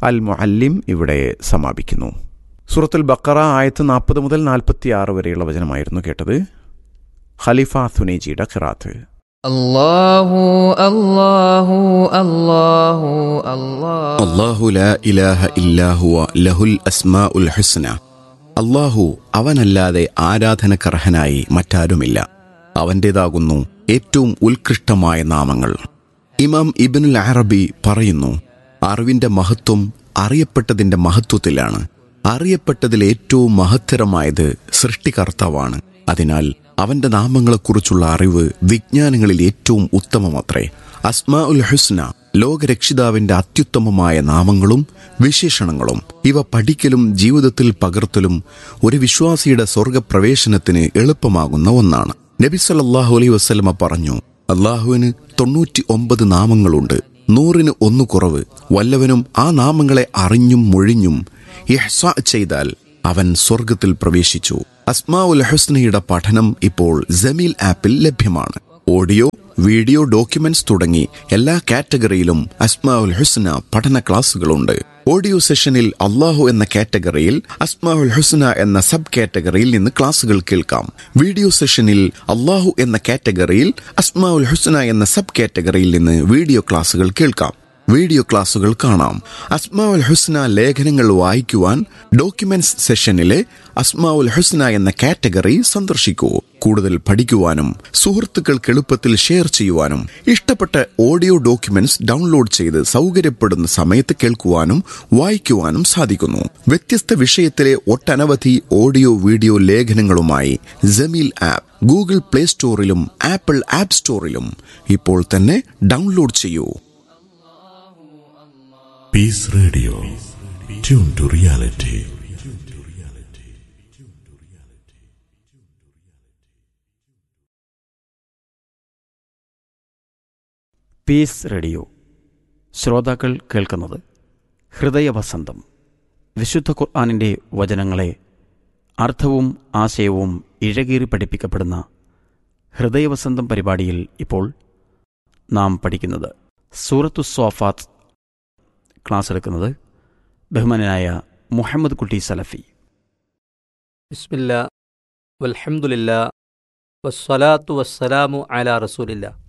അൽ മുഅല്ലിം ഇവിടെ സമാപിക്കുന്നു സൂറത്തുൽ ബക്കറ ആയത്ത് നാൽപ്പത് മുതൽ നാൽപ്പത്തി ആറ് വരെയുള്ള വചനമായിരുന്നു കേട്ടത് ഖലീഫ സുനേജിയുടെ ഖിറാത്ത് الله الله الله الله അള്ളാഹു ലാ ഇലാഹ ഇല്ലാഹുവ ലഹുൽ അസ്മാ ഉൽ ഹുസ്ന അള്ളാഹു അവനല്ലാതെ ആരാധനക്കർഹനായി മറ്റാരുമില്ല അവൻ്റേതാകുന്നു ഏറ്റവും ഉത്കൃഷ്ടമായ നാമങ്ങൾ ഇമാം ഇബിനുൽ അറബി പറയുന്നു അറിവിന്റെ മഹത്വം അറിയപ്പെട്ടതിന്റെ മഹത്വത്തിലാണ് അറിയപ്പെട്ടതിൽ ഏറ്റവും മഹത്തരമായത് സൃഷ്ടികർത്താവാണ് അതിനാൽ അവന്റെ നാമങ്ങളെക്കുറിച്ചുള്ള അറിവ് വിജ്ഞാനങ്ങളിൽ ഏറ്റവും ഉത്തമമത്രേ അസ്മാ ഉൽ ഹുസ്ന ലോകരക്ഷിതാവിന്റെ അത്യുത്തമമായ നാമങ്ങളും വിശേഷണങ്ങളും ഇവ പഠിക്കലും ജീവിതത്തിൽ പകർത്തലും ഒരു വിശ്വാസിയുടെ സ്വർഗപ്രവേശനത്തിന് എളുപ്പമാകുന്ന ഒന്നാണ് നബി സല്ലല്ലാഹു അലൈഹി വസല്ലമ പറഞ്ഞു അള്ളാഹുവിന് തൊണ്ണൂറ്റി ഒമ്പത് നാമങ്ങളുണ്ട് നൂറിന് ഒന്ന് കുറവ് വല്ലവനും ആ നാമങ്ങളെ അറിഞ്ഞും മൊഴിഞ്ഞും ഇഹ്സ ചെയ്താൽ അവൻ സ്വർഗത്തിൽ പ്രവേശിച്ചു അസ്മാ ഉൽ ഹുസ്നയുടെ പഠനം ഇപ്പോൾ ജമീൽ ആപ്പിൽ ലഭ്യമാണ് ഓഡിയോ വീഡിയോ ഡോക്യുമെന്റ്സ് തുടങ്ങി എല്ലാ കാറ്റഗറിയിലും അസ്മാ ഉൽ ഹുസ്ന പഠന ക്ലാസുകളുണ്ട് ഓഡിയോ സെഷനിൽ അള്ളാഹു എന്ന കാറ്റഗറിയിൽ അസ്മാ ഉൽ ഹുസ്ന എന്ന സബ് കാറ്റഗറിയിൽ നിന്ന് ക്ലാസുകൾ കേൾക്കാം വീഡിയോ സെഷനിൽ അള്ളാഹു എന്ന കാറ്റഗറിയിൽ അസ്മാ ഉൽ ഹുസ്ന എന്ന സബ് കാറ്റഗറിയിൽ നിന്ന് വീഡിയോ ക്ലാസുകൾ കേൾക്കാം വീഡിയോ ക്ലാസുകൾ കാണാം അസ്മാഉൽ ഹുസ്ന ലേഖനങ്ങൾ വായിക്കുവാൻ ഡോക്യുമെന്റ്സ് സെഷനിലെ അസ്മാഉൽ ഹുസ്ന എന്ന കാറ്റഗറി സന്ദർശിക്കൂ കൂടുതൽ പഠിക്കുവാനും സുഹൃത്തുക്കൾക്ക് എളുപ്പത്തിൽ ഷെയർ ചെയ്യുവാനും ഇഷ്ടപ്പെട്ട ഓഡിയോ ഡോക്യുമെന്റ്സ് ഡൗൺലോഡ് ചെയ്ത് സൗകര്യപ്പെടുന്ന സമയത്ത് കേൾക്കുവാനും വായിക്കുവാനും സാധിക്കുന്നു വ്യത്യസ്ത വിഷയത്തിലെ ഒട്ടനവധി ഓഡിയോ വീഡിയോ ലേഖനങ്ങളുമായി ജമീൽ ആപ്പ് ഗൂഗിൾ പ്ലേ സ്റ്റോറിലും ആപ്പിൾ ആപ്പ് സ്റ്റോറിലും ഇപ്പോൾ തന്നെ ഡൗൺലോഡ് ചെയ്യൂ Peace Radio. Tune to reality. Peace Radio ശ്രോതാക്കൾ കേൾക്കുന്നത് ഹൃദയവസന്തം വിശുദ്ധ ഖുർആാനിൻ്റെ വചനങ്ങളെ അർത്ഥവും ആശയവും ഇഴകീറി പഠിപ്പിക്കപ്പെടുന്ന ഹൃദയവസന്തം പരിപാടിയിൽ ഇപ്പോൾ നാം പഠിക്കുന്നത് സൂറത്തു സ്വാഫാത്ത് ക്ലാസ് എടുക്കുന്നത് ബഹുമാനായ മുഹമ്മദ് കുട്ടി സലഫി ബിസ്മില്ല വൽഹംദുലില്ല വസ്സലാത്തു വസ്സലാമു അല റസൂലില്ല